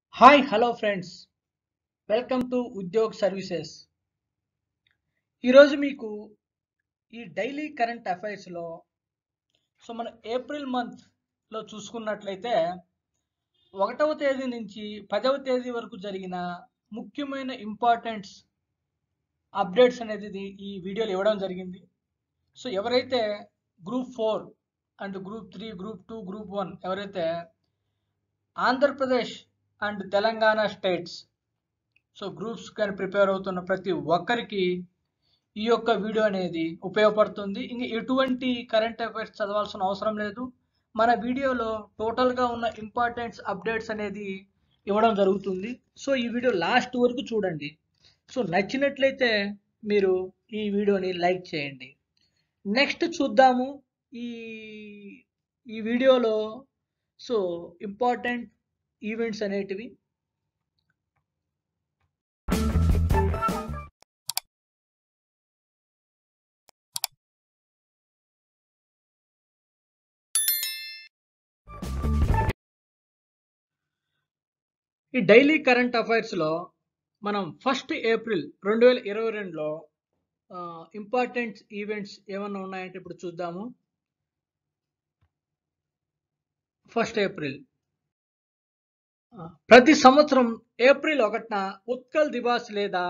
hi hello friends welcome to Udyog services ఈరోజు మీకు ఈ డైలీ కరెంట్ అఫైర్స్లో సో మన ఏప్రిల్ మంత్లో చూసుకున్నట్లయితే ఒకటవ తేదీ నుంచి పదవ తేదీ వరకు జరిగిన ముఖ్యమైన ఇంపార్టెంట్స్ అప్డేట్స్ అనేది ఇది- ఈ వీడియోలో ఇవ్వడం జరిగింది సో ఎవరైతే group four and group three group two group one ఎవరైతే Andhra Pradesh and Telangana states so groups కానీ ప్రిపేర్ అవుతున్న ప్రతి ఒక్కరికి ఈ యొక్క వీడియో అనేది ఉపయోగపడుతుంది ఇంక ఎటువంటి కరెంట్ అఫైర్స్ చదవాల్సిన అవసరం లేదు మన వీడియోలో టోటల్గా ఉన్న ఇంపార్టెంట్స్ అప్డేట్స్ అనేది ఇవ్వడం జరుగుతుంది సో ఈ వీడియో లాస్ట్ వరకు చూడండి సో నచ్చినట్లయితే మీరు ఈ వీడియోని లైక్ చేయండి నెక్స్ట్ చూద్దాము ఈ ఈ వీడియోలో సో ఇంపార్టెంట్ ఈవెంట్స్ అనేటివి ఈ డైలీ కరెంట్ అఫైర్స్లో మనం ఫస్ట్ ఏప్రిల్ రెండు వేల ఇరవై రెండులో ఇంపార్టెంట్ ఈవెంట్స్ ఏమన్నా ఉన్నాయంటే ఇప్పుడు చూద్దాము ఫస్ట్ ఏప్రిల్ ఆ, ప్రతి సంవత్సరం ఏప్రిల్ ఒకటిన ఉత్కల్ దివాస్ లేదా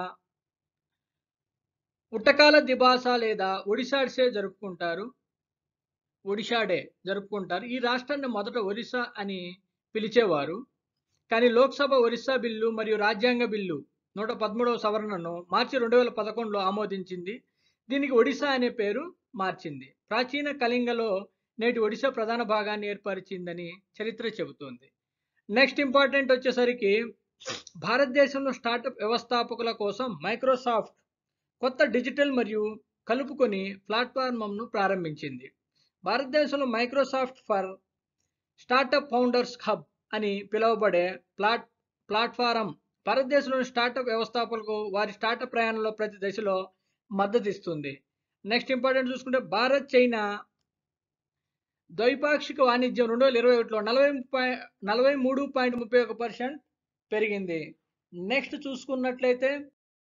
ఉట్టకాల దిబాస లేదా ఒడిశా డే జరుపుకుంటారు ఒడిశా డే జరుపుకుంటారు ఈ రాష్ట్రాన్ని మొదట ఒరిస్సా అని పిలిచేవారు కానీ లోక్సభ ఒరిస్సా బిల్లు మరియు రాజ్యాంగ బిల్లు నూట పదమూడవ సవరణను మార్చి రెండు వేల పదకొండులో ఆమోదించింది దీనికి ఒడిశా అనే పేరు మార్చింది ప్రాచీన కళింగలో నేటి ఒడిశా ప్రధాన భాగాన్ని ఏర్పరిచిందని చరిత్ర చెబుతోంది నెక్స్ట్ ఇంపార్టెంట్ వచ్చేసరికి భారతదేశంలో స్టార్టప్ వ్యవస్థాపకుల కోసం మైక్రోసాఫ్ట్ కొత్త డిజిటల్ మరియు కలుపుకొని ప్లాట్ఫామ్ను ప్రారంభించింది భారతదేశంలో Microsoft for startup founders hub అని పిలువబడే ప్లాట్ ప్లాట్ఫారం భారతదేశంలోని స్టార్టప్ వ్యవస్థాపకులకు వారి స్టార్టప్ ప్రయాణంలో ప్రతి దశలో మద్దతు ఇస్తుంది నెక్స్ట్ ఇంపార్టెంట్ చూసుకుంటే భారత్ చైనా ద్వైపాక్షిక వాణిజ్యం రెండు వేల ఇరవై ఒకటిలో నలభై పాయి నలభై మూడు పాయింట్ ముప్పై ఒక పర్సెంట్ పెరిగింది నెక్స్ట్ చూసుకున్నట్లయితే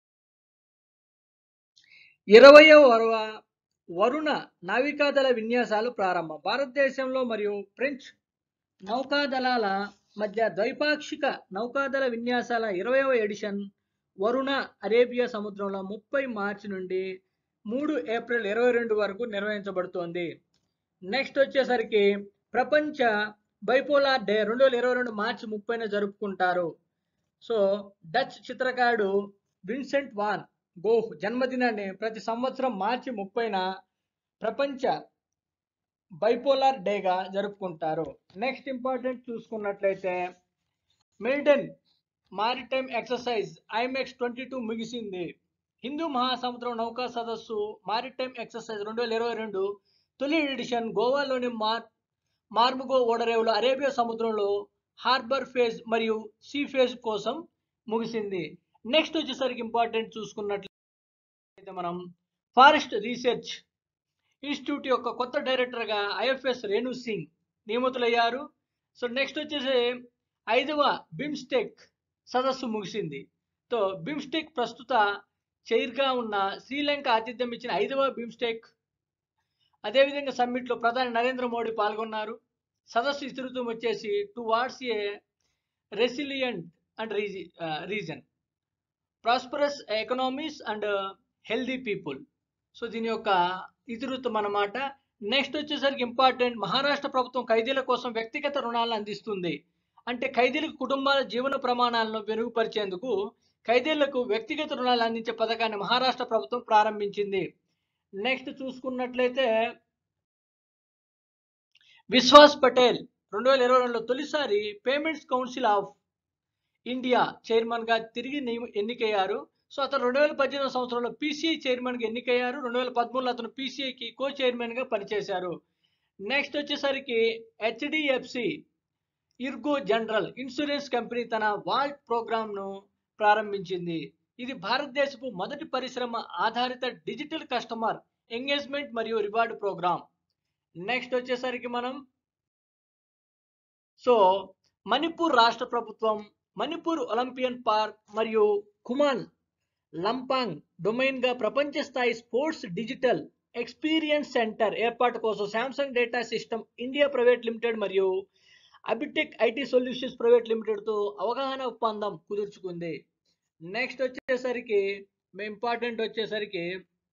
ఇరవయవ వరవ వరుణ నావికాదళ విన్యాసాలు ప్రారంభం భారతదేశంలో మరియు ఫ్రెంచ్ నౌకాదళాల మధ్య ద్వైపాక్షిక నౌకాదళ విన్యాసాల ఇరవయవ ఎడిషన్ వరుణ అరేబియా సముద్రంలో ముప్పై మార్చి నుండి మూడు ఏప్రిల్ ఇరవై రెండు వరకు నిర్వహించబడుతోంది నెక్స్ట్ వచ్చేసరికి ప్రపంచ బైపోలార్ డే రెండు వేల ఇరవై రెండు మార్చి ముప్పైన జరుపుకుంటారు సో డచ్ చిత్రకారుడు విన్సెంట్ వాన్ గోహ్ జన్మదినాన్ని ప్రతి సంవత్సరం మార్చి ముప్పైన ప్రపంచ బైపోలార్ డేగా జరుపుకుంటారు నెక్స్ట్ ఇంపార్టెంట్ చూసుకున్నట్లయితే Milton maritime exercise IMX twenty two ముగిసింది హిందూ మహాసముద్రం నౌకా సదస్సు మారిటైమ్ ఎక్సర్సైజ్ రెండు వేల ఇరవై రెండు తొలి ఎడిషన్ గోవాలోని మార్ మార్ముగో ఓడరేవులు అరేబియా సముద్రంలో హార్బర్ ఫేజ్ మరియు సీ ఫేజ్ కోసం ముగిసింది నెక్స్ట్ వచ్చేసరికి ఇంపార్టెంట్ చూసుకున్నట్లయితే మనం ఫారెస్ట్ రీసెర్చ్ ఇన్స్టిట్యూట్ యొక్క కొత్త డైరెక్టర్గా ఐఎఫ్ఎస్ రేణు సింగ్ నియమితులయ్యారు సో నెక్స్ట్ వచ్చేసి ఐదవ బిమ్స్టెక్ సదస్సు ముగిసింది సో బిమ్స్టెక్ ప్రస్తుత చైర్గా ఉన్న శ్రీలంక ఆతిథ్యం ఇచ్చిన ఐదవ బిమ్స్టెక్ అదేవిధంగా సమ్మిట్లో ప్రధాని నరేంద్ర మోడీ పాల్గొన్నారు సదస్సు ఇతివృత్తం వచ్చేసి towards a resilient and రీజి region prosperous economies and healthy people so దీని యొక్క ఇతివృత్తం అన్నమాట నెక్స్ట్ వచ్చేసరికి ఇంపార్టెంట్ మహారాష్ట్ర ప్రభుత్వం ఖైదీల కోసం వ్యక్తిగత రుణాలను అందిస్తుంది అంటే ఖైదీలకు కుటుంబాల జీవన ప్రమాణాలను మెరుగుపరిచేందుకు ఖైదీలకు వ్యక్తిగత రుణాలు అందించే పథకాన్ని మహారాష్ట్ర ప్రభుత్వం ప్రారంభించింది నెక్స్ట్ చూసుకున్నట్లయితే విశ్వాస్ పటేల్ రెండు వేల ఇరవై రెండులో తొలిసారి payments council of India chairman గా తిరిగి నియమ- ఎన్నికయ్యారు సో అతను రెండు వేల పద్దెనిమిది సంవత్సరంలో పీసీఐ చైర్మన్ గా ఎన్నికయ్యారు రెండు వేల పదమూడులో అతను పీసీఐకి కో చైర్మన్ గా పనిచేశారు నెక్స్ట్ వచ్చేసరికి HDFC ERGO general insurance company తన వాల్ట్ ప్రోగ్రామ్ను ప్రారంభించింది ఇది భారతదేశపు మొదటి పరిశ్రమ ఆధారిత డిజిటల్ కస్టమర్ ఎంగేజ్మెంట్ మరియు రివార్డ్ ప్రోగ్రామ్ నెక్స్ట్ వచ్చేసరికి మనం సో మణిపూర్ రాష్ట్ర ప్రభుత్వం మణిపూర్ ఒలింపియన్ పార్క్ మరియు కుమాన్ లంపాంగ్ డొమైన్ గా ప్రపంచ స్థాయి స్పోర్ట్స్ డిజిటల్ ఎక్స్పీరియన్స్ సెంటర్ ఏర్పాటు కోసం Samsung data system India private limited మరియు Abitech IT solutions private limited తో అవగాహన ఒప్పందం కుదుర్చుకుంది నెక్స్ట్ వచ్చేసరికి ఇంపార్టెంట్ వచ్చేసరికి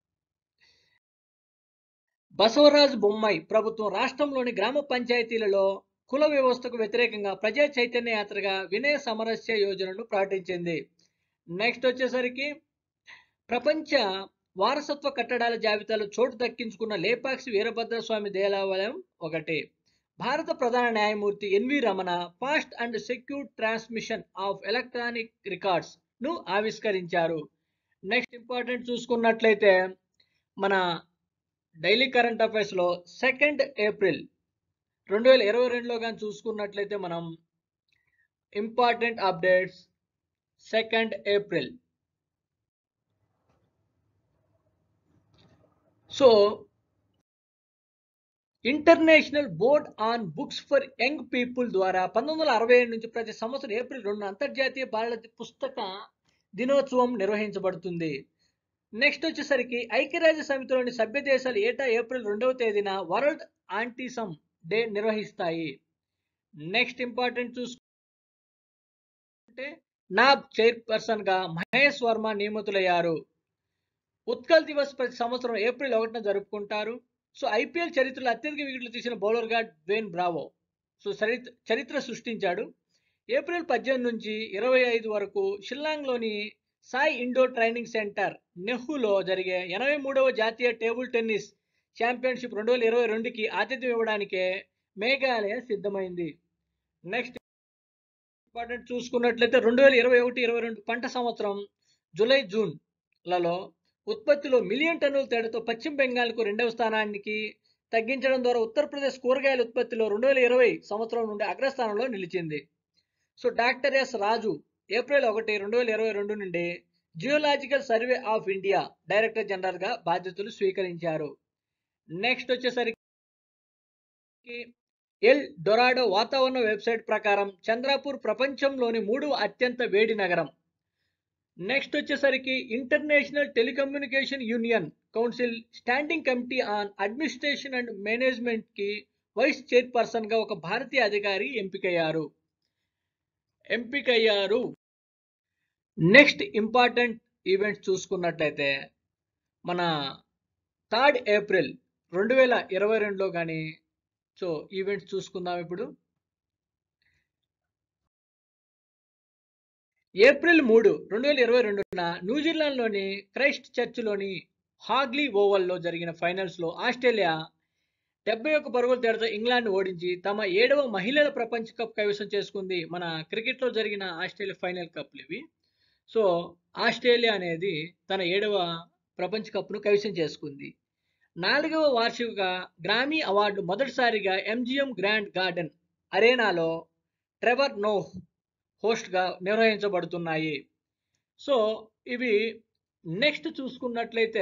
బసవరాజ్ బొమ్మాయి ప్రభుత్వం రాష్ట్రంలోని గ్రామ పంచాయతీలలో కుల వ్యవస్థకు వ్యతిరేకంగా ప్రజా చైతన్య యాత్రగా వినయ సమరస్య యోజనను ప్రకటించింది నెక్స్ట్ వచ్చేసరికి ప్రపంచ వారసత్వ కట్టడాల జాబితాలో చోటు దక్కించుకున్న లేపాక్షి వీరభద్రస్వామి దేవాలయం ఒకటి భారత ప్రధాన న్యాయమూర్తి NV Ramana fast and secure transmission of electronic records ను ఆవిష్కరించారు నెక్స్ట్ ఇంపార్టెంట్ చూసుకున్నట్లయితే మన డైలీ కరెంట్ అఫైర్స్ లో సెకండ్ ఏప్రిల్ రెండు వేల ఇరవై రెండులో కానీ చూసుకున్నట్లయితే మనం important updates second April so international board on books for young people ద్వారా పంతొమ్మిది వందల అరవై ఏడు నుంచి ప్రతి సంవత్సరం ఏప్రిల్ రెండు అంతర్జాతీయ బాలల పుస్తక దినోత్సవం నిర్వహించబడుతుంది నెక్స్ట్ వచ్చేసరికి ఐక్యరాజ్య సమితిలోని సభ్య దేశాలు ఏటా ఏప్రిల్ రెండవ తేదీన వరల్డ్ ఆంటిసమ్ డే నిర్వహిస్తాయి నెక్స్ట్ ఇంపార్టెంట్ చూసుకుంటే నాబ్ చైర్పర్సన్ గా మహేష్ వర్మ నియమితులయ్యారు ఉత్కల్ దివస్ ప్రతి సంవత్సరం ఏప్రిల్ ఒకటిన జరుపుకుంటారు సో ఐపీఎల్ చరిత్రలో అత్యధిక వికెట్లు తీసిన బౌలర్గా డ్వేన్ బ్రావో సో చరిత్ర చరిత్ర సృష్టించాడు ఏప్రిల్ పద్దెనిమిది నుంచి ఇరవై ఐదు వరకు షిల్లాంగ్లోని సాయి ఇండోర్ ట్రైనింగ్ సెంటర్ నెహ్రూలో జరిగే ఎనభై మూడవ జాతీయ టేబుల్ టెన్నిస్ ఛాంపియన్షిప్ రెండు వేల ఇరవై రెండుకి ఆతిథ్యం ఇవ్వడానికే మేఘాలయ సిద్ధమైంది నెక్స్ట్ ఇంపార్టెంట్ చూసుకున్నట్లయితే రెండు వేల ఇరవై ఒకటి ఇరవై రెండు పంట సంవత్సరం జూలై జూన్ లలో ఉత్పత్తిలో మిలియన్ టన్నుల తేడాతో పశ్చిమ బెంగాల్కు రెండవ స్థానానికి తగ్గించడం ద్వారా ఉత్తరప్రదేశ్ కూరగాయల ఉత్పత్తిలో రెండు వేల ఇరవై సంవత్సరం నుండి అగ్రస్థానంలో నిలిచింది so doctor S Raju April ఒకటి రెండు వేల ఇరవై రెండు నుండి geological survey of India director general గా బాధ్యతలు స్వీకరించారు నెక్స్ట్ వచ్చేసరికి ఎల్ డొరాడో వాతావరణ వెబ్సైట్ ప్రకారం చంద్రాపూర్ ప్రపంచంలోని మూడవ అత్యంత వేడి నగరం నెక్స్ట్ వచ్చేసరికి international telecommunication union council standing committee on administration and management కి వైస్ చైర్పర్సన్ గా ఒక భారతీయ అధికారి ఎంపికయ్యారు ఎంపికయ్యారు నెక్స్ట్ ఇంపార్టెంట్ ఈవెంట్స్ చూసుకున్నట్లయితే మన థర్డ్ ఏప్రిల్ రెండు వేల ఇరవై రెండులో కానీ సో ఈవెంట్స్ చూసుకుందాం ఇప్పుడు ఏప్రిల్ మూడు రెండు వేల ఇరవై రెండున న్యూజిలాండ్లోని క్రైస్ట్ చర్చ్లోని హాగ్లీ ఓవల్లో జరిగిన ఫైనల్స్లో ఆస్ట్రేలియా డెబ్బై ఒక్క పరుగుల తేడాతో ఇంగ్లాండ్ ఓడించి తమ ఏడవ మహిళల ప్రపంచ కప్ కైవసం చేసుకుంది మన క్రికెట్లో జరిగిన ఆస్ట్రేలియా ఫైనల్ కప్లు ఇవి సో ఆస్ట్రేలియా అనేది తన ఏడవ ప్రపంచ కప్ను కైవసం చేసుకుంది నాలుగవ వార్షిక గ్రామీ అవార్డు మొదటిసారిగా ఎంజిఎం గ్రాండ్ గార్డెన్ అరేనాలో ట్రెవర్ నోహ్ హోస్ట్గా నిర్వహించబడుతున్నాయి సో ఇవి నెక్స్ట్ చూసుకున్నట్లయితే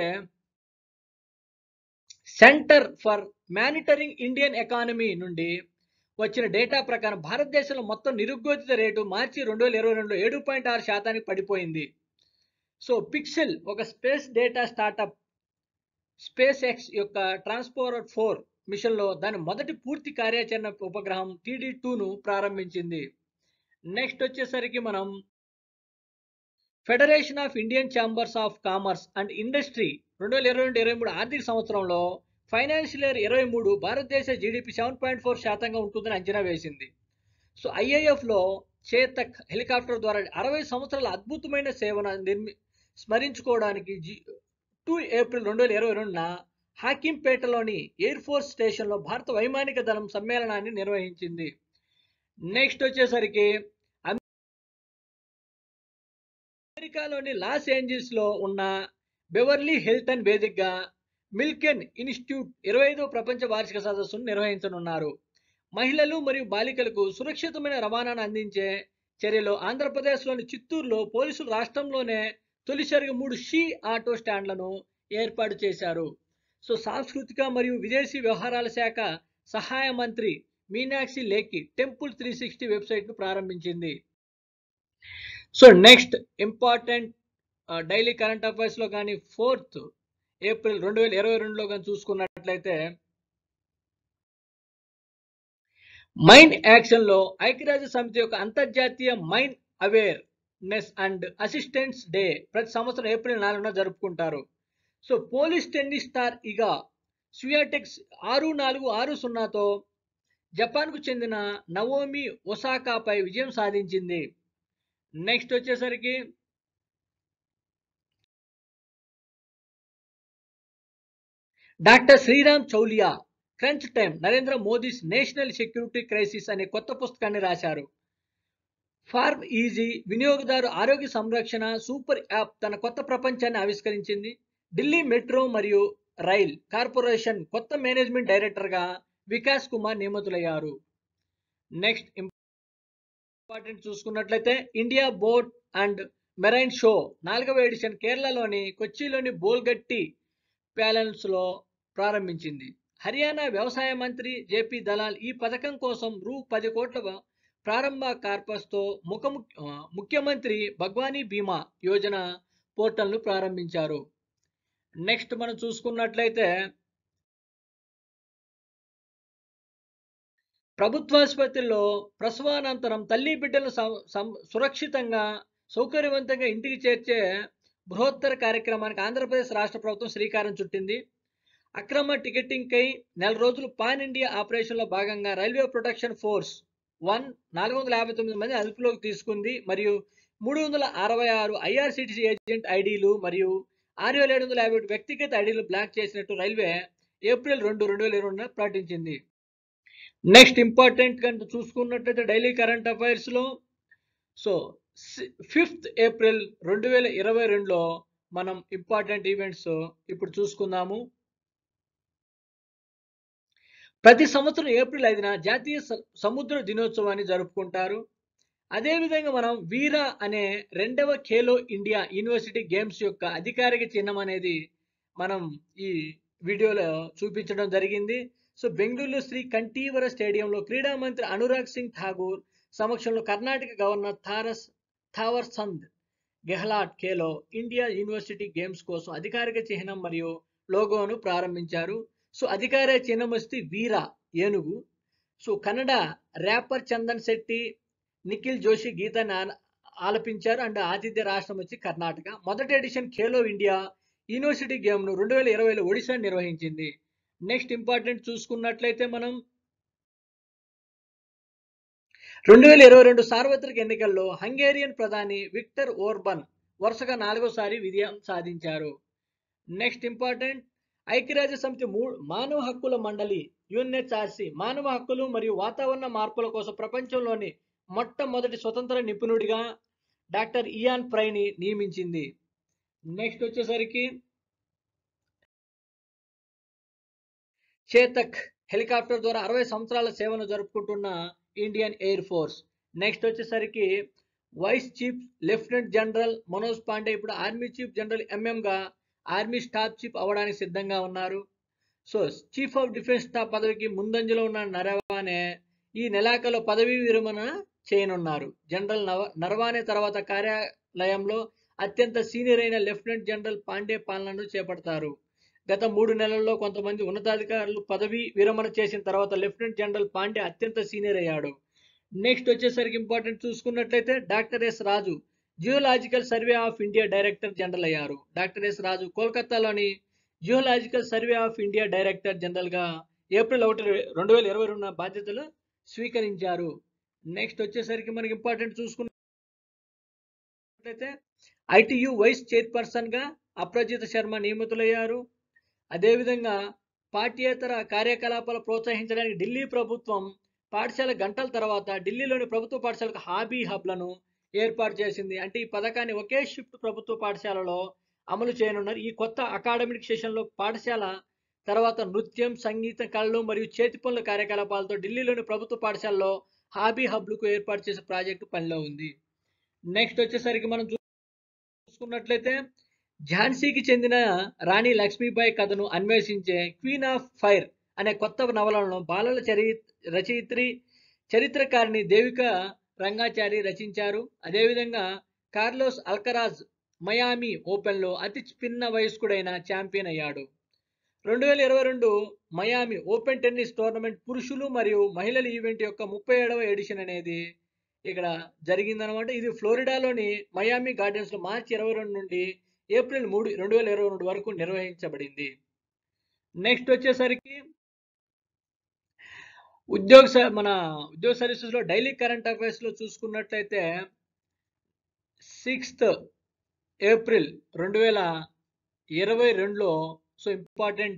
centre for monitoring Indian economy నుండి వచ్చిన డేటా ప్రకారం భారతదేశంలో మొత్తం నిరుద్యోగిత రేటు మార్చి రెండు వేల ఇరవై రెండులో ఏడు పాయింట్ ఆరు శాతానికి పడిపోయింది సో పిక్సెల్ ఒక space data startup SpaceX యొక్క ట్రాన్స్పోర్ ఫోర్ మిషన్లో దాని మొదటి పూర్తి కార్యాచరణ ఉపగ్రహం టీడీ టూను ప్రారంభించింది నెక్స్ట్ వచ్చేసరికి మనం federation of Indian chambers of commerce and industry రెండు వేల ఇరవై రెండు ఇరవై మూడు ఆర్థిక సంవత్సరంలో ఫైనాన్షియల్ ఇయర్ ఇరవై మూడు భారతదేశ జీడిపి సెవెన్ పాయింట్ ఫోర్ శాతంగా ఉంటుందని అంచనా వేసింది సో ఐఐఎఫ్లో చేతక్ హెలికాప్టర్ ద్వారా అరవై సంవత్సరాల అద్భుతమైన సేవను నిర్మి స్మరించుకోవడానికి జీ టూ ఏప్రిల్ రెండు వేల ఇరవై రెండున హాకింపేటలోని ఎయిర్ ఫోర్స్ స్టేషన్లో భారత వైమానిక దళం సమ్మేళనాన్ని నిర్వహించింది నెక్స్ట్ వచ్చేసరికి అమెరికాలోని లాస్ ఏంజల్స్ లో ఉన్న బెవర్లీ హిల్టన్ వేదికగా మిల్కెన్ ఇన్స్టిట్యూట్ ఇరవై ఐదో ప్రపంచ వార్షిక సదస్సును నిర్వహించనున్నారు మహిళలు మరియు బాలికలకు సురక్షితమైన రవాణాను అందించే చర్యలో ఆంధ్రప్రదేశ్లోని చిత్తూరులో పోలీసులు రాష్ట్రంలోనే తొలిసారిగా మూడు షీ ఆటో స్టాండ్లను ఏర్పాటు చేశారు సో సాంస్కృతిక మరియు విదేశీ వ్యవహారాల శాఖ సహాయ మంత్రి Meenakshi Lekhi temple three sixty వెబ్సైట్ను ప్రారంభించింది so next important daily current అఫైర్స్లో కానీ ఫోర్త్ ఏప్రిల్ రెండు వేల ఇరవై రెండులో కానీ చూసుకున్నట్లయితే మైండ్ యాక్షన్లో ఐక్యరాజ్య సమితి యొక్క అంతర్జాతీయ mind awareness and assistance day ప్రతి సంవత్సరం ఏప్రిల్ నాలుగున జరుపుకుంటారు సో పోలీస్ టెన్నిస్ స్టార్ ఇగా స్వియాటెక్స్ ఆరు నాలుగు ఆరు సున్నాతో జపాన్కు చెందిన నవోమి ఒసాకాపై విజయం సాధించింది నెక్స్ట్ వచ్చేసరికి doctor Sreeram Chaulia crunch time Narendra Modi's national security crisis అనే కొత్త పుస్తకాన్ని రాశారు ఫార్మ్ ఈజీ వినియోగదారు ఆరోగ్య సంరక్షణ సూపర్ యాప్ తన కొత్త ప్రపంచాన్ని ఆవిష్కరించింది ఢిల్లీ మెట్రో మరియు రైల్ కార్పొరేషన్ కొత్త మేనేజ్మెంట్ డైరెక్టర్గా వికాస్ కుమార్ నియమితులయ్యారు నెక్స్ట్ ఇంపార్టెంట్ చూసుకున్నట్లయితే India boat and marine show నాలుగవ ఎడిషన్ కేరళలోని కొచ్చిలోని బోల్గట్టి ప్యాలెన్స్లో ప్రారంభించింది హర్యానా వ్యవసాయ మంత్రి జేపీ దలాల్ ఈ పథకం కోసం రూ పది కోట్ల ప్రారంభ కార్పస్తో ముఖ ముఖ్యమంత్రి భగ్వానీ బీమా యోజన పోర్టల్ను ప్రారంభించారు నెక్స్ట్ మనం చూసుకున్నట్లయితే ప్రభుత్వాసుపత్రిలో ప్రసవానంతరం తల్లి బిడ్డలను సురక్షితంగా సౌకర్యవంతంగా ఇంటికి చేర్చే బృహత్తర కార్యక్రమానికి ఆంధ్రప్రదేశ్ రాష్ట్ర ప్రభుత్వం శ్రీకారం చుట్టింది అక్రమ టికెటింగ్కై నెల రోజులు పాన్ ఇండియా ఆపరేషన్లో భాగంగా రైల్వే ప్రొటెక్షన్ ఫోర్స్ వన్ నాలుగు వందల యాభై తొమ్మిది మంది అదుపులోకి తీసుకుంది మరియు మూడు వందల అరవై ఆరు ఐఆర్సిటిసి ఏజెంట్ ఐడీలు మరియు ఆరు వేల ఏడు వందల యాభై ఒకటి వ్యక్తిగత ఐడీలు బ్లాక్ చేసినట్టు రైల్వే ఏప్రిల్ రెండు రెండు వేల ఇరవై రెండున ప్రకటించింది నెక్స్ట్ ఇంపార్టెంట్ కనుక చూసుకున్నట్లయితే డైలీ కరెంట్ అఫైర్స్లో సో ఫిఫ్త్ ఏప్రిల్ రెండు వేల ఇరవై రెండులో మనం ఇంపార్టెంట్ ఈవెంట్స్ ఇప్పుడు చూసుకుందాము ప్రతి సంవత్సరం ఏప్రిల్ ఐదున జాతీయ సముద్ర దినోత్సవాన్ని జరుపుకుంటారు అదేవిధంగా మనం వీరా అనే రెండవ ఖేలో ఇండియా యూనివర్సిటీ గేమ్స్ యొక్క అధికారిక చిహ్నం అనేది మనం ఈ వీడియోలో చూపించడం జరిగింది సో బెంగళూరులో శ్రీ కంఠీవర స్టేడియంలో క్రీడా మంత్రి అనురాగ్ సింగ్ ఠాగూర్ సమక్షంలో కర్ణాటక గవర్నర్ థారస్ Thawar Chand Gehlot Khelo India university games కోసం అధికారిక చిహ్నం మరియు లోగోను ప్రారంభించారు సో అధికారిక చిహ్నం వస్తే వీరా ఏనుగు సో కన్నడ ర్యాపర్ చందన్ శెట్టి నిఖిల్ జోషి గీతాన్ని ఆలపించారు అండ్ ఆతిథ్య రాష్ట్రం వచ్చి కర్ణాటక మొదటి ఎడిషన్ ఖేలో ఇండియా యూనివర్సిటీ గేమ్ను రెండు వేల ఇరవైలో ఒడిశా నిర్వహించింది నెక్స్ట్ ఇంపార్టెంట్ చూసుకున్నట్లయితే మనం రెండు వేల ఇరవై రెండు సార్వత్రిక ఎన్నికల్లో హంగేరియన్ ప్రధాని విక్టర్ ఓర్బన్ వరుసగా నాలుగోసారి విజయం సాధించారు నెక్స్ట్ ఇంపార్టెంట్ ఐక్యరాజ్య సమితి మూ మానవ హక్కుల మండలి యుఎన్హెచ్ఆర్సి మానవ హక్కులు మరియు వాతావరణ మార్పుల కోసం ప్రపంచంలోని మొట్టమొదటి స్వతంత్ర నిపుణుడిగా డాక్టర్ ఇయాన్ ప్రైని నియమించింది నెక్స్ట్ వచ్చేసరికి చేతక్ హెలికాప్టర్ ద్వారా అరవై సంవత్సరాల సేవను జరుపుకుంటున్న ఇండియన్ ఎయిర్ ఫోర్స్ నెక్స్ట్ వచ్చేసరికి vice chief lieutenant general Manoj Pande ఇప్పుడు ఆర్మీ చీఫ్ జనరల్ ఎంఎంగా ఆర్మీ స్టాఫ్ చీఫ్ అవ్వడానికి సిద్ధంగా ఉన్నారు so chief of defence staff పదవికి ముందంజలో ఉన్న నరవానే ఈ నెలాఖరులో పదవీ విరమణ చేయనున్నారు జనరల్ నవ నరవానే తర్వాత కార్యాలయంలో అత్యంత సీనియర్ అయిన లెఫ్టినెంట్ జనరల్ పాండే పాలనను చేపడతారు గత మూడు నెలల్లో కొంతమంది ఉన్నతాధికారులు పదవి విరమణ చేసిన తర్వాత లెఫ్టినెంట్ జనరల్ పాండే అత్యంత సీనియర్ అయ్యాడు నెక్స్ట్ వచ్చేసరికి ఇంపార్టెంట్ చూసుకున్నట్లయితే doctor S Raju geological survey of India director general అయ్యారు డాక్టర్ ఎస్ రాజు కోల్కతాలోని geological survey of India director జనరల్గా ఏప్రిల్ ఒకటి రెండు వేల ఇరవై రెండు బాధ్యతలు స్వీకరించారు నెక్స్ట్ వచ్చేసరికి మనకి ఇంపార్టెంట్ చూసుకున్నట్లయితే ఐటీయు వైస్ చైర్పర్సన్గా అప్రజిత శర్మ నియమితులయ్యారు అదేవిధంగా పాఠ్యేతర కార్యకలాపాలు ప్రోత్సహించడానికి ఢిల్లీ ప్రభుత్వం పాఠశాల గంటల తర్వాత ఢిల్లీలోని ప్రభుత్వ పాఠశాలకు హాబీ హబ్లను ఏర్పాటు చేసింది అంటే ఈ పథకాన్ని ఒకే షిఫ్ట్ ప్రభుత్వ పాఠశాలలో అమలు చేయనున్నారు ఈ కొత్త అకాడమిక్ సెషన్లో పాఠశాల తర్వాత నృత్యం సంగీతం కళలు మరియు చేతి పనుల కార్యకలాపాలతో ఢిల్లీలోని ప్రభుత్వ పాఠశాలలో హాబీ హబ్లకు ఏర్పాటు చేసే ప్రాజెక్టు పనిలో ఉంది నెక్స్ట్ వచ్చేసరికి మనం చూసుకున్నట్లయితే ఝాన్సీకి చెందిన రాణి లక్ష్మీబాయి కథను అన్వేషించే క్వీన్ ఆఫ్ ఫైర్ అనే కొత్త నవలను బాలల చరి రచయిత్రి చరిత్రకారిణి దేవిక రంగాచారి రచించారు అదేవిధంగా కార్లోస్ అల్కరాజ్ మయామి ఓపెన్లో అతి చిన్న వయస్కుడైన ఛాంపియన్ అయ్యాడు రెండు వేల ఇరవై రెండు మయామి ఓపెన్ టెన్నిస్ టోర్నమెంట్ పురుషులు మరియు మహిళల ఈవెంట్ యొక్క ముప్పై ఏడవ ఎడిషన్ అనేది ఇక్కడ జరిగిందనమాట ఇది ఫ్లోరిడాలోని మయామి గార్డెన్స్లో మార్చి ఇరవై రెండు నుండి ఏప్రిల్ మూడు రెండు వేల ఇరవై రెండు వరకు నిర్వహించబడింది నెక్స్ట్ వచ్చేసరికి ఉద్యోగ స- మన ఉద్యోగ సర్వీసెస్లో డైలీ కరెంట్ అఫైర్స్లో చూసుకున్నట్లయితే సిక్స్త్ ఏప్రిల్ రెండు వేల ఇరవై రెండులో సో ఇంపార్టెంట్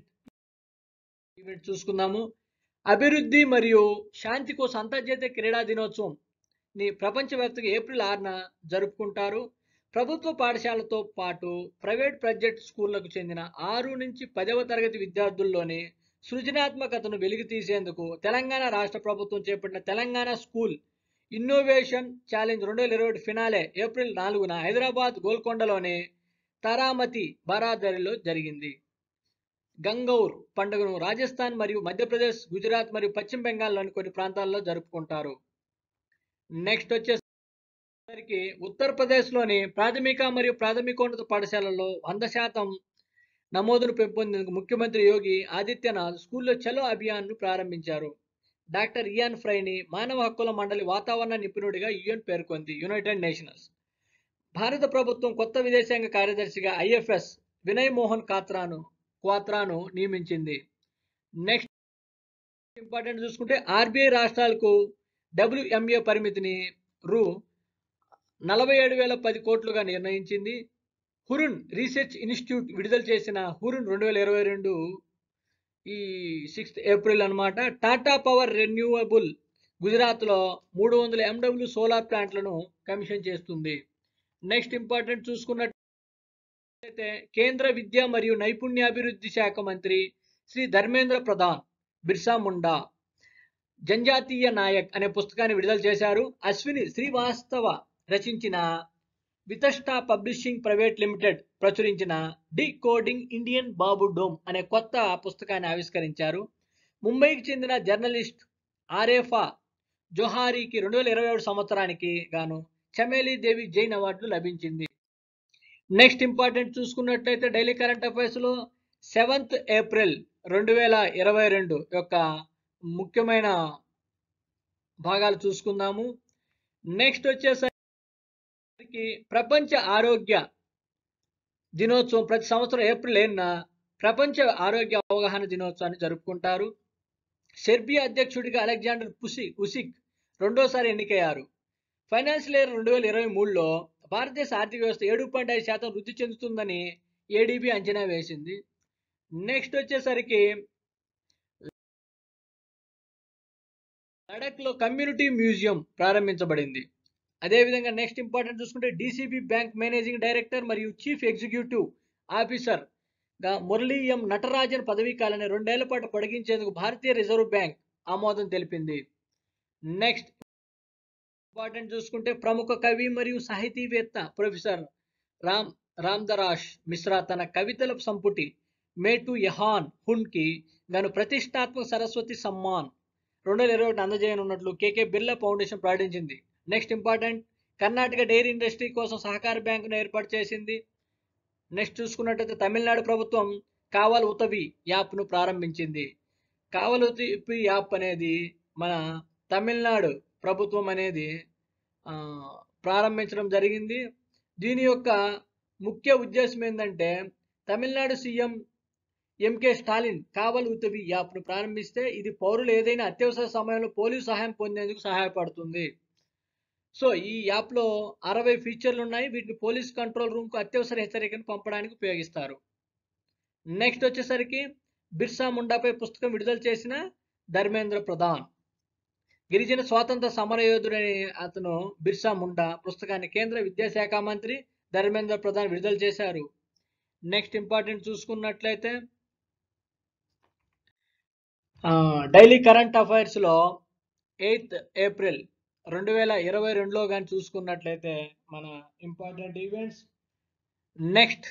ఈవెంట్ చూసుకుందాము అభివృద్ధి మరియు శాంతి కోసం అంతర్జాతీయ క్రీడా దినోత్సవం ని ప్రపంచవ్యాప్తంగా ఏప్రిల్ ఆరున జరుపుకుంటారు ప్రభుత్వ పాఠశాలతో పాటు ప్రైవేట్ ప్రైవేట్ స్కూళ్లకు చెందిన ఆరు నుంచి పదవ తరగతి విద్యార్థుల్లోని సృజనాత్మకతను వెలికి తీసేందుకు తెలంగాణ రాష్ట్ర ప్రభుత్వం చేపట్టిన తెలంగాణ స్కూల్ ఇన్నోవేషన్ ఛాలెంజ్ రెండు వేల ఇరవై ఒకటి ఫినాలే ఏప్రిల్ నాలుగున హైదరాబాద్ గోల్కొండలోని తారామతి బరాదరిలో జరిగింది గంగౌర్ పండుగను రాజస్థాన్ మరియు మధ్యప్రదేశ్ గుజరాత్ మరియు పశ్చిమ బెంగాల్లోని కొన్ని ప్రాంతాల్లో జరుపుకుంటారు నెక్స్ట్ వచ్చేసరికి ఉత్తరప్రదేశ్లోని ప్రాథమిక మరియు ప్రాథమికోన్నత పాఠశాలల్లో వంద శాతం నమోదును పెంపొందేందుకు ముఖ్యమంత్రి యోగి ఆదిత్యనాథ్ స్కూల్లో చలో అభియాన్ను ప్రారంభించారు డాక్టర్ ఇయాన్ ఫ్రైని మానవ హక్కుల మండలి వాతావరణ నిపుణుడిగా యుఎన్ పేర్కొంది యునైటెడ్ నేషనల్స్ భారత ప్రభుత్వం కొత్త విదేశాంగ కార్యదర్శిగా ఐఎఫ్ఎస్ వినయ్ మోహన్ కాత్రాను క్వాత్రాను నియమించింది నెక్స్ట్ ఇంపార్టెంట్ చూసుకుంటే ఆర్బీఐ రాష్ట్రాలకు డబ్ల్యూఎంఏ పరిమితిని రూ నలభై ఏడు వేల పది కోట్లుగా నిర్ణయించింది హురున్ రీసెర్చ్ ఇన్స్టిట్యూట్ విడుదల చేసిన హురున్ రెండు వేల ఇరవై రెండు ఈ సిక్స్త్ ఏప్రిల్ అన్నమాట టాటా పవర్ రెన్యూవబుల్ గుజరాత్లో మూడు వందల ఎండబ్ల్యూ సోలార్ ప్లాంట్లను కమిషన్ చేస్తుంది నెక్స్ట్ ఇంపార్టెంట్ చూసుకున్నట్లయితే కేంద్ర విద్య మరియు నైపుణ్యాభివృద్ధి శాఖ మంత్రి శ్రీ ధర్మేంద్ర ప్రధాన్ బిర్సా ముండా జంజాతీయ నాయక్ అనే పుస్తకాన్ని విడుదల చేశారు అశ్విని శ్రీవాస్తవ రచించిన వితస్టా పబ్లిషింగ్ ప్రైవేట్ లిమిటెడ్ ప్రచురించిన decoding Indian babudom అనే కొత్త పుస్తకాన్ని ఆవిష్కరించారు ముంబైకి చెందిన జర్నలిస్ట్ ఆరేఫా జోహారీకి రెండు వేల ఇరవై ఏడు సంవత్సరానికి గాను చమేలి దేవి జైన్ అవార్డు లభించింది నెక్స్ట్ ఇంపార్టెంట్ చూసుకున్నట్లయితే డైలీ కరెంట్ అఫైర్స్లో సెవెంత్ ఏప్రిల్ రెండు వేల ఇరవై రెండు యొక్క ముఖ్యమైన భాగాలు చూసుకుందాము నెక్స్ట్ వచ్చేసరికి ప్రపంచ ఆరోగ్య దినోత్సవం ప్రతి సంవత్సరం ఏప్రిల్ ఏడున ప్రపంచ ఆరోగ్య అవగాహన దినోత్సవాన్ని జరుపుకుంటారు సెర్బియా అధ్యక్షుడిగా అలెగ్జాండర్ పుసి ఉసిక్ రెండోసారి ఎన్నికయ్యారు ఫైనాన్షియల్ ఇయర్ రెండు వేల ఇరవై మూడులో భారతదేశ ఆర్థిక వ్యవస్థ ఏడు పాయింట్ ఐదు శాతం వృద్ధి చెందుతుందని ఏడీబీ అంచనా వేసింది నెక్స్ట్ వచ్చేసరికి లడఖ్లో కమ్యూనిటీ మ్యూజియం ప్రారంభించబడింది అదేవిధంగా నెక్స్ట్ ఇంపార్టెంట్ చూసుకుంటే డీసీబీ బ్యాంక్ మేనేజింగ్ డైరెక్టర్ మరియు చీఫ్ ఎగ్జిక్యూటివ్ ఆఫీసర్ గా మురళీ ఎం నటరాజన్ పదవీ కాలాన్ని రెండేళ్ల పాటు పొడిగించేందుకు భారతీయ రిజర్వ్ బ్యాంక్ ఆమోదం తెలిపింది నెక్స్ట్ ఇంపార్టెంట్ చూసుకుంటే ప్రముఖ కవి మరియు సాహితీవేత్త ప్రొఫెసర్ రామ్ రామ్దరాష్ మిశ్రా తన కవితల సంపుటి మేటు యహాన్ హున్కి గాను ప్రతిష్టాత్మక సరస్వతి సమ్మాన్ రెండు వేల ఇరవై ఒకటి అందజేయనున్నట్లు కేకే బిర్లా ఫౌండేషన్ ప్రకటించింది next important Karnataka dairy industry కోసం సహకార బ్యాంకును ఏర్పాటు చేసింది నెక్స్ట్ చూసుకున్నట్టయితే తమిళనాడు ప్రభుత్వం కావల్ ఉతవి యాప్ను ప్రారంభించింది కావల్ ఉతవి యాప్ అనేది మన తమిళనాడు ప్రభుత్వం అనేది ఆ, ప్రారంభించడం జరిగింది దీని యొక్క ముఖ్య ఉద్దేశం ఏంటంటే తమిళనాడు సీఎం ఎంకే స్టాలిన్ కావల్ ఉతవి యాప్ను ప్రారంభిస్తే ఇది పౌరులు ఏదైనా అత్యవసర సమయంలో పోలీసు సహాయం పొందేందుకు సహాయపడుతుంది సో ఈ యాప్లో అరవై ఫీచర్లు ఉన్నాయి వీటిని పోలీస్ కంట్రోల్ రూమ్కు అత్యవసర హెచ్చరికను పంపడానికి ఉపయోగిస్తారు నెక్స్ట్ వచ్చేసరికి బిర్సా ముండాపై పుస్తకం విడుదల చేసిన ధర్మేంద్ర ప్రధాన్ గిరిజన స్వాతంత్ర సమరయోధుడని అతను బిర్సా ముండా పుస్తకాన్ని కేంద్ర విద్యాశాఖ మంత్రి ధర్మేంద్ర ప్రధాన్ విడుదల చేశారు నెక్స్ట్ ఇంపార్టెంట్ చూసుకున్నట్లయితే డైలీ కరెంట్ అఫైర్స్లో ఎయిత్ ఏప్రిల్ రెండు వేల ఇరవై రెండులో కానీ చూసుకున్నట్లయితే మన ఇంపార్టెంట్ ఈవెంట్స్ నెక్స్ట్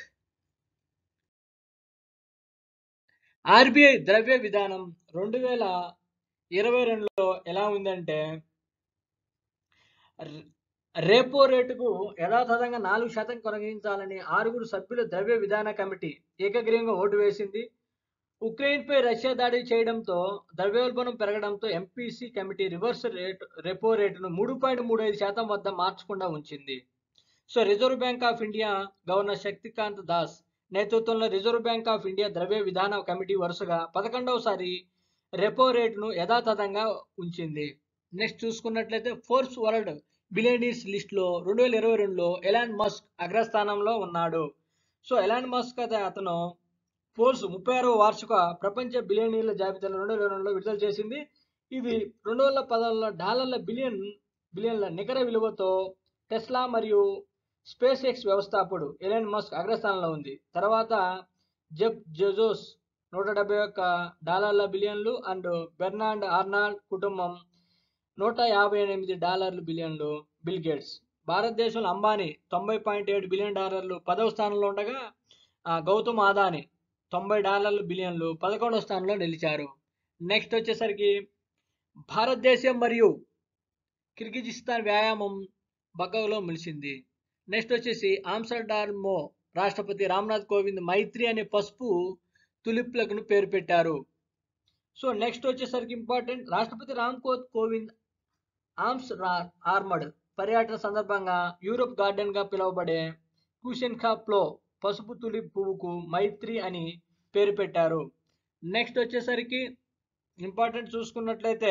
ఆర్బీఐ ద్రవ్య విధానం రెండు వేల ఇరవై రెండులో ఎలా ఉందంటే ర- రేపో రేటుకు యథాతథంగా నాలుగు శాతం కొనసాగించాలని ఆరుగురు సభ్యుల ద్రవ్య విధాన కమిటీ ఏకగ్రీవంగా ఓటు వేసింది ఉక్రెయిన్పై రష్యా దాడి చేయడంతో ద్రవ్యోల్బణం పెరగడంతో MPC committee reverse rate repo రేటును మూడు పాయింట్ మూడు ఐదు శాతం వద్ద మార్చకుండా ఉంచింది so reserve bank of India governor Shaktikanta Das నేతృత్వంలో రిజర్వ్ బ్యాంక్ ఆఫ్ ఇండియా ద్రవ్య విధాన కమిటీ వరుసగా పదకొండవసారి రెపో రేటును యథాతథంగా ఉంచింది నెక్స్ట్ చూసుకున్నట్లయితే ఫోర్బ్స్ వరల్డ్ బిలియనీర్స్ లిస్ట్లో రెండు వేల ఇరవై రెండులో ఎలాన్ మస్క్ అగ్రస్థానంలో ఉన్నాడు సో ఎలాన్ మస్క్ అత- అతను ఫోర్స్ ముప్పై ఆరవ వార్షిక ప్రపంచ బిలియనీర్ల జాబితాలో రెండు వేల ఇరవై రెండులో విడుదల చేసింది ఇవి రెండు వందల పదహారు డాలర్ల బిలియన్ బిలియన్ల నికర విలువతో టెస్లా మరియు స్పేస్ ఎక్స్ వ్యవస్థాపకుడు ఎలెన్ మస్క్ అగ్రస్థానంలో ఉంది తర్వాత జెబ్ జెజోస్ నూట డెబ్బై ఒక్క డాలర్ల బిలియన్లు అండ్ బెర్నాండ్ ఆర్నాల్డ్ కుటుంబం నూట యాభై ఎనిమిది డాలర్లు బిలియన్లు బిల్ గేట్స్ భారతదేశంలో అంబానీ తొంభై పాయింట్ ఏడు బిలియన్ డాలర్లు పదవ స్థానంలో ఉండగా ఆ, గౌతమ్ అదానీ తొంభై డాలర్లు బిలియన్లు పదకొండవ స్థానంలో నిలిచారు నెక్స్ట్ వచ్చేసరికి భారతదేశం మరియు కిర్గిజిస్తాన్ వ్యాయామం బగ్గలో నిలిచింది నెక్స్ట్ వచ్చేసి ఆమ్స్టర్డామో రాష్ట్రపతి రామ్నాథ్ కోవింద్ మైత్రి అనే పసుపు తులిప్లకు పేరు పెట్టారు సో నెక్స్ట్ వచ్చేసరికి ఇంపార్టెంట్ రాష్ట్రపతి రామ్ కోత్ కోవింద్ ఆమ్స్ రా- ఆర్మడ్ పర్యటన సందర్భంగా యూరోప్ గార్డెన్ గా పిలువబడే కుషెన్ఖా ప్లో పసుపు తులిప్ పువ్వుకు మైత్రి అని పేరు పెట్టారు నెక్స్ట్ వచ్చేసరికి ఇంపార్టెంట్ చూసుకున్నట్లయితే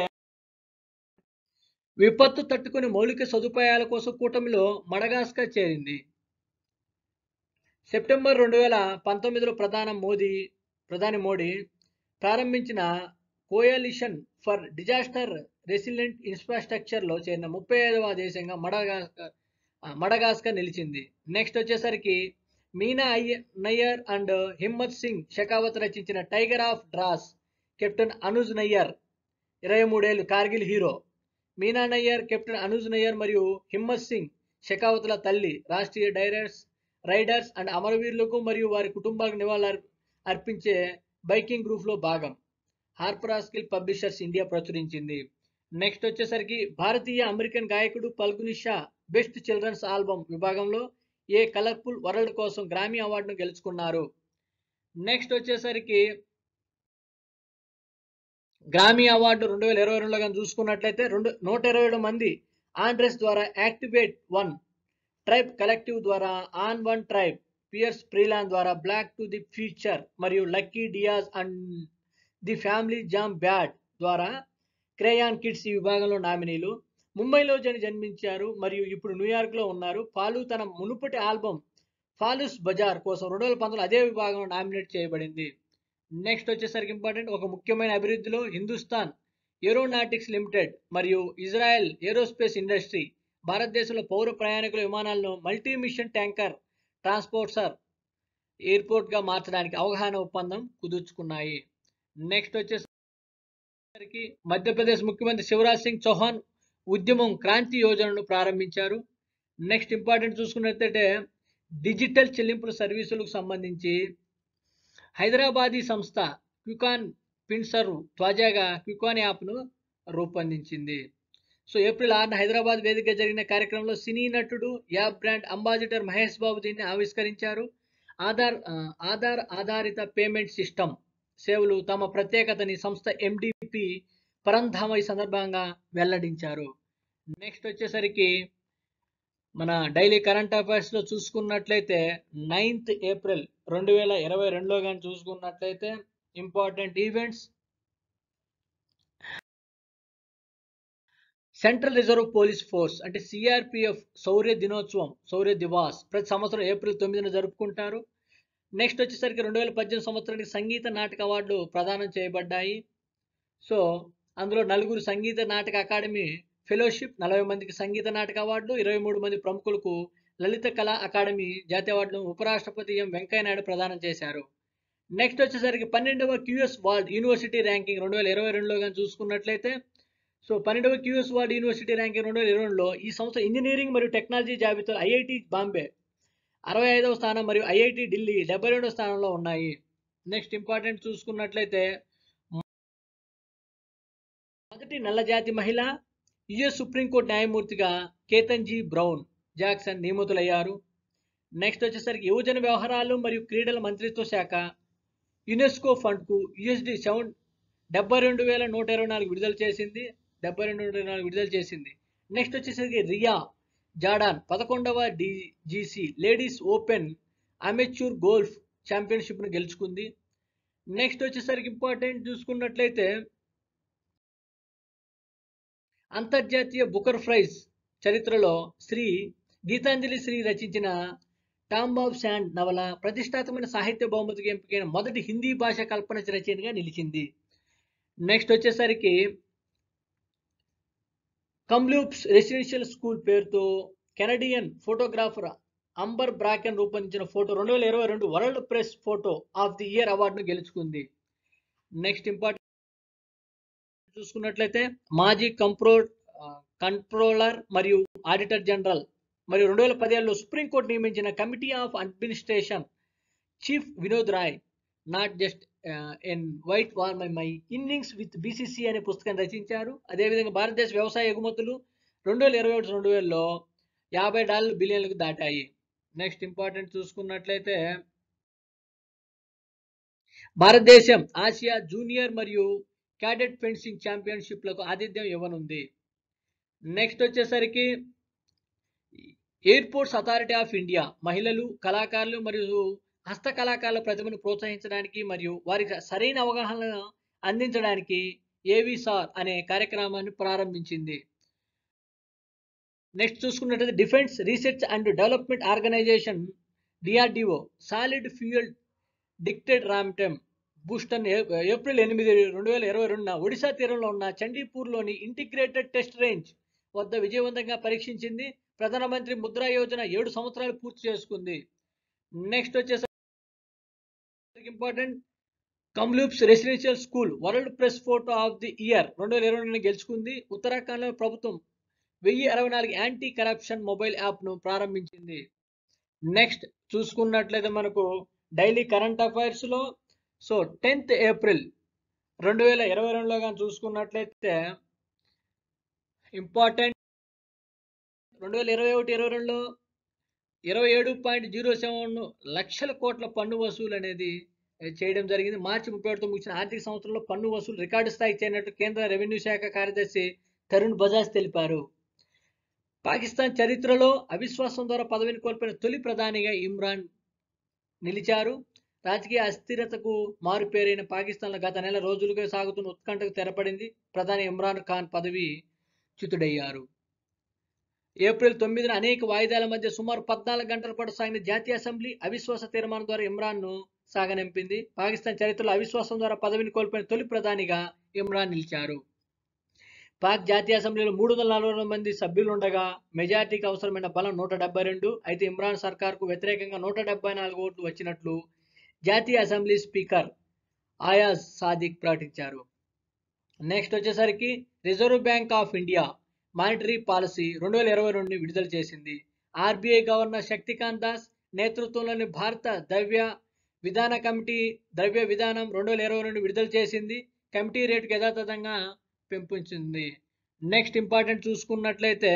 విపత్తు తట్టుకుని మౌలిక సదుపాయాల కోసం కూటమిలో మడగాస్కర్ చేరింది సెప్టెంబర్ రెండు వేల పంతొమ్మిదిలో ప్రధాన మోదీ ప్రధాని మోడీ ప్రారంభించిన కోయలిషన్ ఫర్ డిజాస్టర్ రెసిలెంట్ ఇన్ఫ్రాస్ట్రక్చర్లో చేరిన ముప్పై ఐదవ దేశంగా మడగాస్కర్ ఆ, మడగాస్కర్ నిలిచింది నెక్స్ట్ వచ్చేసరికి మీనా అయ్య నయ్యర్ అండ్ హిమ్మత్ సింగ్ షెకావత్ రచించిన tiger of Dras captain Anuj Nayyar ఇరవై మూడేళ్ళు కార్గిల్ హీరో మీనా నయ్యర్ కెప్టెన్ అనుజ్ నయ్యర్ మరియు హిమ్మత్ సింగ్ షెకావత్ల తల్లి రాష్ట్రీయ డైరర్స్ రైడర్స్ అండ్ అమరవీరులకు మరియు వారి కుటుంబాలకు నివాళులు అర్- అర్పించే బైకింగ్ గ్రూప్లో భాగం హార్పరాస్కిల్ పబ్లిషర్స్ ఇండియా ప్రచురించింది నెక్స్ట్ వచ్చేసరికి భారతీయ అమెరికన్ గాయకుడు Falguni Shah best children's album విభాగంలో ఏ కలర్ఫుల్ వరల్డ్ కోసం గ్రామీ అవార్డును గెలుచుకున్నారు నెక్స్ట్ వచ్చేసరికి గ్రామీ అవార్డు రెండు వేల ఇరవై రెండులో కానీ చూసుకున్నట్లయితే రెండు నూట ఇరవై ఏడు మంది ఆండ్రెస్ ద్వారా యాక్టివేట్ వన్ ట్రైబ్ కలెక్టివ్ ద్వారా on one tribe Pierce Freelon ద్వారా బ్లాక్ టు ది ఫ్యూచర్ మరియు Lucky Diaz and the family jam band ద్వారా క్రేయాన్ కిడ్స్ ఈ విభాగంలో నామినీలు ముంబైలో జని జన్మించారు మరియు ఇప్పుడు న్యూయార్క్లో ఉన్నారు పాలు తన మునుపటి ఆల్బమ్ ఫాలుస్ బజార్ కోసం రెండు వేల పంతొమ్మిది అదే విభాగంలో నామినేట్ చేయబడింది నెక్స్ట్ వచ్చేసరికి ఇంపార్టెంట్ ఒక ముఖ్యమైన అభివృద్ధిలో హిందుస్థాన్ ఏరోనాటిక్స్ లిమిటెడ్ మరియు ఇజ్రాయెల్ ఏరోస్పేస్ ఇండస్ట్రీ భారతదేశంలో పౌర ప్రయాణికుల విమానాలను మల్టీ మిషన్ ట్యాంకర్ ట్రాన్స్పోర్ట్సర్ ఎయిర్పోర్ట్గా మార్చడానికి అవగాహన ఒప్పందం కుదుర్చుకున్నాయి నెక్స్ట్ వచ్చేసరికి మధ్యప్రదేశ్ ముఖ్యమంత్రి శివరాజ్ సింగ్ చౌహాన్ ఉద్యమం క్రాంతి యోజనను ప్రారంభించారు నెక్స్ట్ ఇంపార్టెంట్ చూసుకున్నట్లయితే డిజిటల్ చెల్లింపుల సర్వీసులకు సంబంధించి హైదరాబాదీ సంస్థ క్వికాన్ పిన్సర్ తాజాగా క్వికాన్ యాప్ను రూపొందించింది సో ఏప్రిల్ ఆరున హైదరాబాద్ వేదిక జరిగిన కార్యక్రమంలో సినీ నటుడు app brand ambassador Mahesh Babu దీన్ని ఆవిష్కరించారు ఆధార్ ఆ, ఆధార్ ఆధారిత పేమెంట్ సిస్టమ్ సేవలు తమ ప్రత్యేకతని సంస్థ ఎండిపి పరంధామ ఈ సందర్భంగా వెల్లడించారు నెక్స్ట్ వచ్చేసరికి మన డైలీ కరెంట్ అఫైర్స్లో చూసుకున్నట్లయితే నైన్త్ ఏప్రిల్ రెండు వేల ఇరవై రెండులో కానీ చూసుకున్నట్లయితే important events central reserve police force అంటే సిఆర్పిఎఫ్ శౌర్య దినోత్సవం శౌర్య దివాస్ ప్రతి సంవత్సరం ఏప్రిల్ తొమ్మిదిన జరుపుకుంటారు నెక్స్ట్ వచ్చేసరికి రెండు వేల పద్దెనిమిది సంవత్సరానికి సంగీత నాటక అవార్డులు ప్రదానం చేయబడ్డాయి సో అందులో నలుగురు సంగీత నాటక అకాడమీ ఫెలోషిప్ నలభై మందికి సంగీత నాటక అవార్డులు ఇరవై మూడు మంది ప్రముఖులకు లలిత కళా అకాడమీ జాతీయ అవార్డును ఉపరాష్ట్రపతి ఎం వెంకయ్యనాయుడు ప్రదానం చేశారు నెక్స్ట్ వచ్చేసరికి పన్నెండవ క్యూఎస్ వరల్డ్ యూనివర్సిటీ ర్యాంకింగ్ రెండు వేల ఇరవై రెండులో కానీ చూసుకున్నట్లయితే సో పన్నెండవ క్యూఎస్ వరల్డ్ యూనివర్సిటీ ర్యాంకింగ్ రెండు వేల ఇరవై రెండులో ఈ సంస్థ ఇంజనీరింగ్ మరియు టెక్నాలజీ జాబితాలో ఐఐటి బాంబే అరవై ఐదవ స్థానం మరియు ఐఐటి ఢిల్లీ డెబ్బై రెండవ స్థానంలో ఉన్నాయి నెక్స్ట్ ఇంపార్టెంట్ చూసుకున్నట్లయితే మొదటి నల్ల జాతి మహిళ యుఎస్ సుప్రీంకోర్టు న్యాయమూర్తిగా కేతన్జీ బ్రౌన్ జాక్సన్ నియమితులయ్యారు నెక్స్ట్ వచ్చేసరికి యువజన వ్యవహారాలు మరియు క్రీడల మంత్రిత్వ శాఖ యునెస్కో ఫండ్కు యుఎస్డి సెవెన్ డెబ్బై రెండు వేల నూట ఇరవై నాలుగు విడుదల చేసింది డెబ్బై రెండు నూట ఇరవై నాలుగు విడుదల చేసింది నెక్స్ట్ వచ్చేసరికి రియా జాడాన్ పదకొండవ DGC ladies open amateur golf ఛాంపియన్షిప్ను గెలుచుకుంది నెక్స్ట్ వచ్చేసరికి ఇంపార్టెంట్ చూసుకున్నట్లయితే అంతర్జాతీయ బుకర్ ప్రైజ్ చరిత్రలో శ్రీ గీతాంజలి శ్రీ రచించిన టాంబ్ ఆఫ్ శాండ్ నవల ప్రతిష్టాత్మకమైన సాహిత్య బహుమతికి ఎంపికైన మొదటి హిందీ భాష కల్పన రచనగా నిలిచింది నెక్స్ట్ వచ్చేసరికి కమ్లూప్స్ రెసిడెన్షియల్ స్కూల్ పేరుతో కెనడియన్ ఫోటోగ్రాఫర్ అంబర్ బ్రాకెన్ రూపొందించిన ఫోటో రెండు వేల ఇరవై రెండు world press photo of the year అవార్డును గెలుచుకుంది నెక్స్ట్ ఇంపార్టెంట్ చూసుకున్నట్లయితే మాజీ కంప్రో కంట్రోలర్ మరియు ఆడిటర్ జనరల్ మరియు రెండు వేల పదిహేడులో సుప్రీంకోర్టు నియమించిన committee of administration chief Vinod Rai not just an వైట్ వార్ my my innings with BCCI అనే పుస్తకం రచించారు అదేవిధంగా భారతదేశ వ్యవసాయ ఎగుమతులు రెండు వేల ఇరవై ఒకటి రెండు వేలలో యాభై డాలర్లు బిలియన్లకు దాటాయి నెక్స్ట్ ఇంపార్టెంట్ చూసుకున్నట్లయితే భారతదేశం ఆసియా జూనియర్ మరియు క్యాడెట్ ఫెన్సింగ్ ఛాంపియన్షిప్లకు ఆతిథ్యం ఇవ్వనుంది నెక్స్ట్ వచ్చేసరికి ఎయిర్పోర్ట్స్ అథారిటీ ఆఫ్ ఇండియా మహిళలు కళాకారులు మరియు హస్త కళాకారుల ప్రతిభను ప్రోత్సహించడానికి మరియు వారికి సరైన అవగాహన అందించడానికి ఏవిసార్ అనే కార్యక్రమాన్ని ప్రారంభించింది నెక్స్ట్ చూసుకున్నట్లయితే defence research and development organisation DRDO solid fuel ducted ramjet booster April ఎనిమిది రెండు వేల ఇరవై రెండున ఒడిశా తీరంలో ఉన్న చండీపూర్లోని ఇంటిగ్రేటెడ్ టెస్ట్ రేంజ్ వద్ద విజయవంతంగా పరీక్షించింది ప్రధానమంత్రి ముద్రా యోజన ఏడు సంవత్సరాలు పూర్తి చేసుకుంది నెక్స్ట్ వచ్చేసరికి important Kamloops residential school world press photo of the year రెండు వేల ఇరవై రెండు గెలుచుకుంది ఉత్తరాఖండ్లో ప్రభుత్వం వెయ్యి అరవై నాలుగు యాంటీ కరప్షన్ మొబైల్ యాప్ను ప్రారంభించింది నెక్స్ట్ చూసుకున్నట్లయితే మనకు డైలీ కరెంట్ అఫైర్స్లో సో టెన్త్ ఏప్రిల్ రెండు వేల ఇరవై రెండులో కానీ చూసుకున్నట్లయితే ఇంపార్టెంట్ రెండు వేల ఇరవై ఒకటి ఇరవై రెండులో ఇరవై ఏడు పాయింట్ జీరో సెవెన్ లక్షల కోట్ల పన్ను వసూలు అనేది చేయడం జరిగింది మార్చి ముప్పై ఒకటితో ముగిసిన ఆర్థిక సంవత్సరంలో పన్ను వసూలు రికార్డు స్థాయికి చేరినట్టు కేంద్ర రెవెన్యూ శాఖ కార్యదర్శి తరుణ్ బజాజ్ తెలిపారు పాకిస్తాన్ చరిత్రలో అవిశ్వాసం ద్వారా పదవిని కోల్పోయిన తొలి ప్రధానిగా ఇమ్రాన్ నిలిచారు రాజకీయ అస్థిరతకు మారుపేరైన పాకిస్తాన్లో గత నెల రోజులుగా సాగుతున్న ఉత్కంఠకు తెరపడింది ప్రధాని ఇమ్రాన్ ఖాన్ పదవి చ్యుతుడయ్యారు ఏప్రిల్ తొమ్మిదిన అనేక వాయిదాల మధ్య సుమారు పద్నాలుగు గంటల పాటు సాగిన జాతీయ అసెంబ్లీ అవిశ్వాస తీర్మానం ద్వారా ఇమ్రాన్ను సాగనంపింది పాకిస్తాన్ చరిత్రలో అవిశ్వాసం ద్వారా పదవిని కోల్పోయిన తొలి ప్రధానిగా ఇమ్రాన్ నిలిచారు పాక్ జాతీయ అసెంబ్లీలో మూడు వందల నలభై రెండు మంది సభ్యులు ఉండగా మెజార్టీకి అవసరమైన బలం నూట డెబ్బై రెండు అయితే ఇమ్రాన్ సర్కార్కు వ్యతిరేకంగా నూట డెబ్బై నాలుగు ఓట్లు వచ్చినట్లు జాతీయ అసెంబ్లీ స్పీకర్ ఆయాజ్ సాదిక్ ప్రకటించారు నెక్స్ట్ వచ్చేసరికి Reserve bank of India monetary policy రెండు వేల ఇరవై రెండుని విడుదల చేసింది ఆర్బీఐ గవర్నర్ శక్తికాంత్ దాస్ నేతృత్వంలోని భారత ద్రవ్య విధాన కమిటీ ద్రవ్య విధానం రెండు వేల ఇరవై రెండు విడుదల చేసింది కమిటీ రేటుకు యథాతథంగా పెంపుంచింది నెక్స్ట్ ఇంపార్టెంట్ చూసుకున్నట్లయితే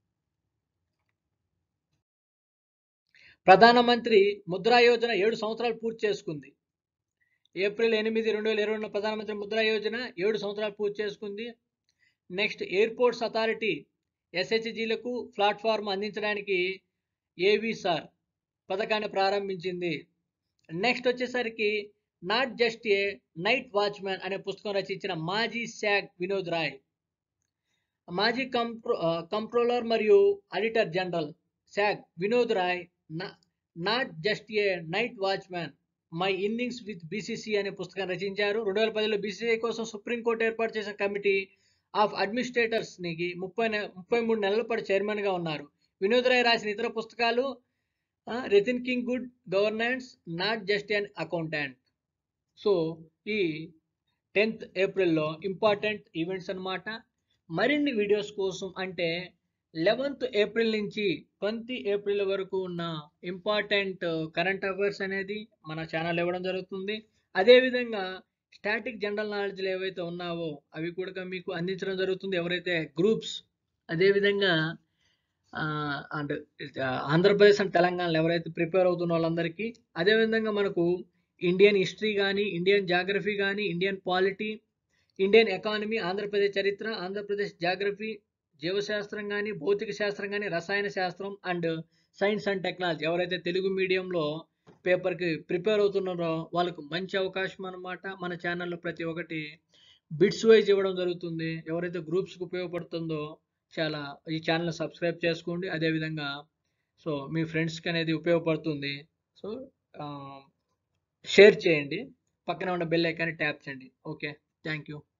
ప్రధానమంత్రి ముద్రా యోజన ఏడు సంవత్సరాలు పూర్తి చేసుకుంది ఏప్రిల్ ఎనిమిది రెండు వేల ఇరవై రెండు ప్రధానమంత్రి ముద్రా యోజన ఏడు సంవత్సరాలు పూర్తి చేసుకుంది నెక్స్ట్ ఎయిర్పోర్ట్స్ అథారిటీ ఎస్హెచ్జీలకు ప్లాట్ఫామ్ అందించడానికి ఏవిసార్ పథకాన్ని ప్రారంభించింది నెక్స్ట్ వచ్చేసరికి not just a night watchman అనే పుస్తకం రచించిన మాజీ శాగ్ వినోద్ రాయ్ మాజీ కంప్రో కంట్రోలర్ మరియు ఆడిటర్ జనరల్ శాగ్ Vinod Rai not just a night watchman my innings with BCCI అనే పుస్తకం రచించారు రెండు వేల పదిలో బీసీసీ కోసం సుప్రీంకోర్టు ఏర్పాటు చేసిన కమిటీ ఆఫ్ అడ్మినిస్ట్రేటర్స్ నికి ముప్పై ముప్పై మూడు నెలల పాటు చైర్మన్ గా ఉన్నారు వినోద్ రాయ్ రాసిన ఇతర పుస్తకాలు rethinking good governance not just an accountant so ఈ టెన్త్ ఏప్రిల్లో ఇంపార్టెంట్ ఈవెంట్స్ అన్నమాట మరిన్ని వీడియోస్ కోసం అంటే లెవెన్త్ ఏప్రిల్ నుంచి ట్వంటీ ఏప్రిల్ వరకు ఉన్న ఇంపార్టెంట్ కరెంట్ అఫైర్స్ అనేది మన ఛానల్ ఇవ్వడం జరుగుతుంది అదేవిధంగా స్టాటిక్ జనరల్ నాలెడ్జ్లు ఏవైతే ఉన్నావో అవి కూడా మీకు అందించడం జరుగుతుంది ఎవరైతే గ్రూప్స్ అదేవిధంగా అండ్ ఆంధ్రప్రదేశ్ అండ్ తెలంగాణలో ఎవరైతే ప్రిపేర్ అవుతున్న వాళ్ళందరికీ అదేవిధంగా మనకు ఇండియన్ హిస్టరీ కానీ ఇండియన్ జాగ్రఫీ కానీ Indian polity Indian economy Andhra Pradesh చరిత్ర ఆంధ్రప్రదేశ్ జాగ్రఫీ జీవశాస్త్రం కానీ భౌతిక శాస్త్రం కానీ రసాయన శాస్త్రం అండ్ సైన్స్ అండ్ టెక్నాలజీ ఎవరైతే తెలుగు మీడియంలో పేపర్కి ప్రిపేర్ అవుతున్నారో వాళ్ళకు మంచి అవకాశం అన్నమాట మన ఛానల్లో ప్రతి ఒక్కటి బిట్స్ వైజ్ ఇవ్వడం జరుగుతుంది ఎవరైతే గ్రూప్స్కి ఉపయోగపడుతుందో చాలా ఈ ఛానల్ సబ్స్క్రైబ్ చేసుకోండి అదేవిధంగా సో మీ ఫ్రెండ్స్కి అనేది ఉపయోగపడుతుంది సో షేర్ చేయండి పక్కన ఉన్న బెల్ ఐకాన్ని ట్యాప్ చేయండి ఓకే థ్యాంక్ యూ